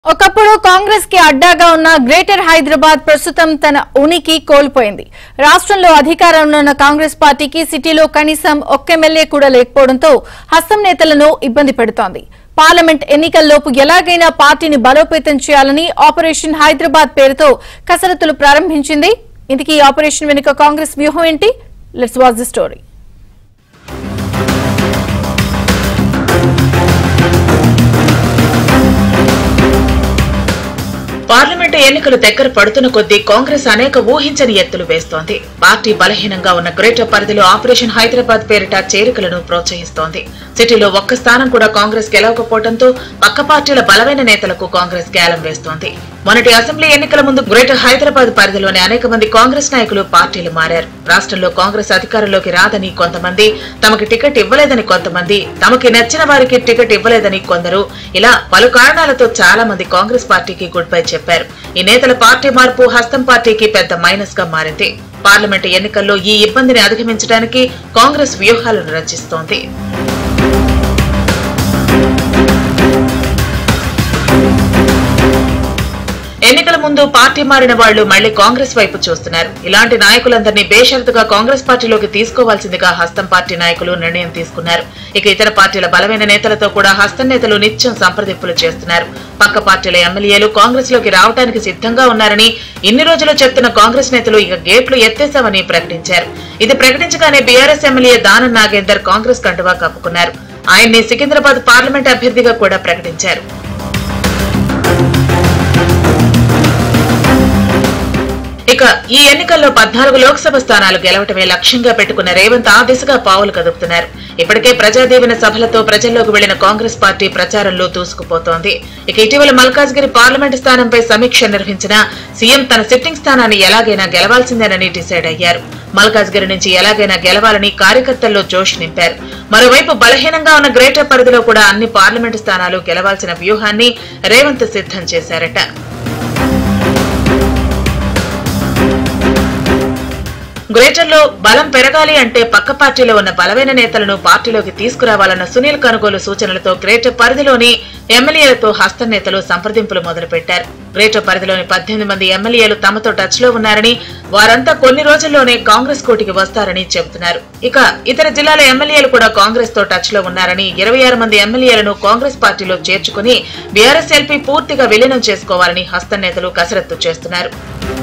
ఒకప్పుడు కాంగ్రెస్ కి అడ్డాగా ఉన్న గ్రేటర్ హైదరాబాద్ ప్రస్తుతం తన ఉనికి కోల్పోయింది రాష్ట్రంలో అధికారంలో ఉన్న కాంగ్రెస్ పార్టీకి సిటీలో కనీసం ఒక్క ఎమ్మెల్యే కూడా లేకపోవడంతో హస్తం నేతలను ఇబ్బంది పెడుతోంది పార్లమెంట్ ఎన్నికల్లోపు ఎలాగైనా పార్టీని బలోపేతం చేయాలని ఆపరేషన్ హైదరాబాద్ పేరుతో కసరత్తులు ప్రారంభించింది ఇందుకు ఈ ఆపరేషన్ వెనుక కాంగ్రెస్ వ్యూహం ఏంటి let's watch the story parliament ఎన్నికలు దగ్గర పడుతున్న కొద్దీ కాంగ్రెస్ అనేక ఊహించని ఎత్తులు వేస్తోంది పార్టీ బలహీనంగా ఉన్న గ్రేటర్ పరిధిలో ఆపరేషన్ హైదరాబాద్ పేరిట చేరికలను ప్రోత్సహిస్తోంది సిటీలో ఒక్క స్థానం కూడా కాంగ్రెస్ గెలవకపోవడంతో పక్క పార్టీల బలమైన నేతలకు కాంగ్రెస్ గ్యాలం వేస్తోంది మొన్నటి అసెంబ్లీ ఎన్నికల ముందు గ్రేటర్ హైదరాబాద్ పరిధిలోని అనేక మంది కాంగ్రెస్ నాయకులు పార్టీలు మారారు రాష్ట్రంలో కాంగ్రెస్ అధికారంలోకి రాదని కొంతమంది తమకి టికెట్ ఇవ్వలేదని కొంతమంది తమకి నచ్చిన వారికి టికెట్ ఇవ్వలేదని కొందరు ఇలా పలు కారణాలతో చాలా మంది కాంగ్రెస్ పార్టీకి గుడ్ బై చెప్పారు ఈ నేతల పార్టీ మార్పు హస్తం పార్టీకి పెద్ద మైనస్ గా మారింది పార్లమెంటు ఎన్నికల్లో ఈ ఇబ్బందిని అధిగమించడానికి కాంగ్రెస్ వ్యూహాలను రచిస్తోంది ఎన్నికల ముందు పార్టీ మారిన వాళ్లు మళ్లీ కాంగ్రెస్ వైపు చూస్తున్నారు ఇలాంటి నాయకులందరినీ బేషరతుగా కాంగ్రెస్ పార్టీలోకి తీసుకోవాల్సిందిగా హస్తం పార్టీ నాయకులు నిర్ణయం తీసుకున్నారు ఇక ఇతర పార్టీల బలమైన నేతలతో కూడా హస్తం నేతలు నిత్యం సంప్రదింపులు చేస్తున్నారు పక్క పార్టీల ఎమ్మెల్యేలు కాంగ్రెస్ లోకి రావడానికి సిద్ధంగా ఉన్నారని ఇన్ని రోజులు చెప్తున్న కాంగ్రెస్ నేతలు ఇక గేట్లు ఎత్తేశామని ప్రకటించారు ఇది ప్రకటించగానే బీఆర్ఎస్ ఎమ్మెల్యే దానం నాగేందర్ కాంగ్రెస్ కండువా కప్పుకున్నారు ఆయన్ని సికింద్రాబాద్ పార్లమెంట్ అభ్యర్థిగా కూడా ప్రకటించారు ఇక ఈ ఎన్నికల్లో పద్నాలుగు లోక్సభ స్థానాలు గెలవటమే లక్ష్యంగా పెట్టుకున్న రేవంత్ ఆ దిశగా పావులు కదుపుతున్నారు ఇప్పటికే ప్రజాదీవెన సభలతో ప్రజల్లోకి వెళ్లిన కాంగ్రెస్ పార్టీ ప్రచారంలో దూసుకుపోతోంది ఇక ఇటీవల మల్కాజ్గిరి పార్లమెంటు స్థానంపై సమీక్ష నిర్వహించిన సీఎం తన సిట్టింగ్ స్థానాన్ని ఎలాగైనా గెలవాల్సిందేనని డిసైడ్ అయ్యారు మల్కాజ్గిరి నుంచి ఎలాగైనా గెలవాలని కార్యకర్తల్లో జోష్ నింపారు మరోవైపు బలహీనంగా ఉన్న గ్రేటర్ పరిధిలో కూడా అన్ని పార్లమెంటు స్థానాలు గెలవాల్సిన వ్యూహాన్ని రేవంత్ సిద్ధం చేశారట గ్రేటర్ లో బలం పెరగాలి అంటే పక్క పార్టీలో ఉన్న బలమైన నేతలను పార్టీలోకి తీసుకురావాలన్న సునీల్ కనుగోలు సూచనలతో గ్రేటర్ పరిధిలోని ఎమ్మెల్యేలతో హస్త నేతలు సంప్రదింపులు మొదలుపెట్టారు గ్రేటర్ పరిధిలోని పద్దెనిమిది మంది ఎమ్మెల్యేలు తమతో టచ్ లో ఉన్నారని వారంతా కొన్ని రోజుల్లోనే కాంగ్రెస్ కోటికి వస్తారని చెబుతున్నారు ఇక ఇతర జిల్లాల ఎమ్మెల్యేలు కూడా కాంగ్రెస్ తో టచ్ లో ఉన్నారని ఇరవై ఆరు మంది ఎమ్మెల్యేలను కాంగ్రెస్ పార్టీలో చేర్చుకుని బీఆర్ఎస్ ఎల్పీ పూర్తిగా విలీనం చేసుకోవాలని హస్త నేతలు కసరత్తు చేస్తున్నారు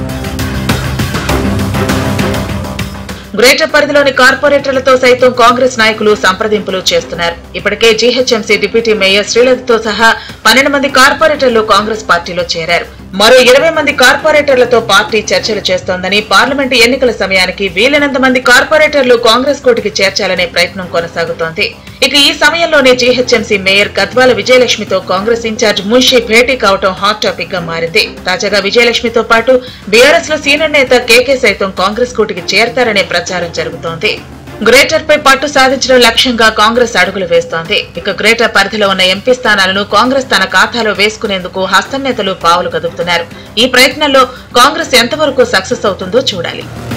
గ్రేటర్ పరిధిలోని కార్పొరేటర్లతో సైతం కాంగ్రెస్ నాయకులు సంప్రదింపులు చేస్తున్నారు ఇప్పటికే జీహెచ్ఎంసీ డిప్యూటీ మేయర్ శ్రీలతతో సహా పన్నెండు మంది కార్పొరేటర్లు కాంగ్రెస్ పార్టీలో చేరారు మరో ఇరవై మంది కార్పొరేటర్లతో పార్టీ చర్చలు చేస్తోందని పార్లమెంటు ఎన్నికల సమయానికి వీలైనంత మంది కార్పొరేటర్లు కాంగ్రెస్ కోటికి చేర్చాలనే ప్రయత్నం కొనసాగుతోంది ఇక ఈ సమయంలోనే జీహెచ్ఎంసీ మేయర్ గద్వాల విజయలక్ష్మితో కాంగ్రెస్ ఇన్ఛార్జ్ మున్షి భేటీ కావటం హాట్ టాపిక్ గా మారింది తాజాగా విజయలక్ష్మితో పాటు బీఆర్ఎస్ లో సీనియర్ నేత కేకే సైతం కాంగ్రెస్ కోటికి చేరతారనే ప్రచారం జరుగుతోంది గ్రేటర్ పై పట్టు సాధించడం లక్ష్యంగా కాంగ్రెస్ అడుగులు వేస్తోంది ఇక గ్రేటర్ పరిధిలో ఉన్న ఎంపీ స్థానాలను కాంగ్రెస్ తన ఖాతాలో వేసుకునేందుకు హస్తం నేతలు పావులు కదుపుతున్నారు ఈ ప్రయత్నంలో కాంగ్రెస్ ఎంతవరకు సక్సెస్ అవుతుందో చూడాలి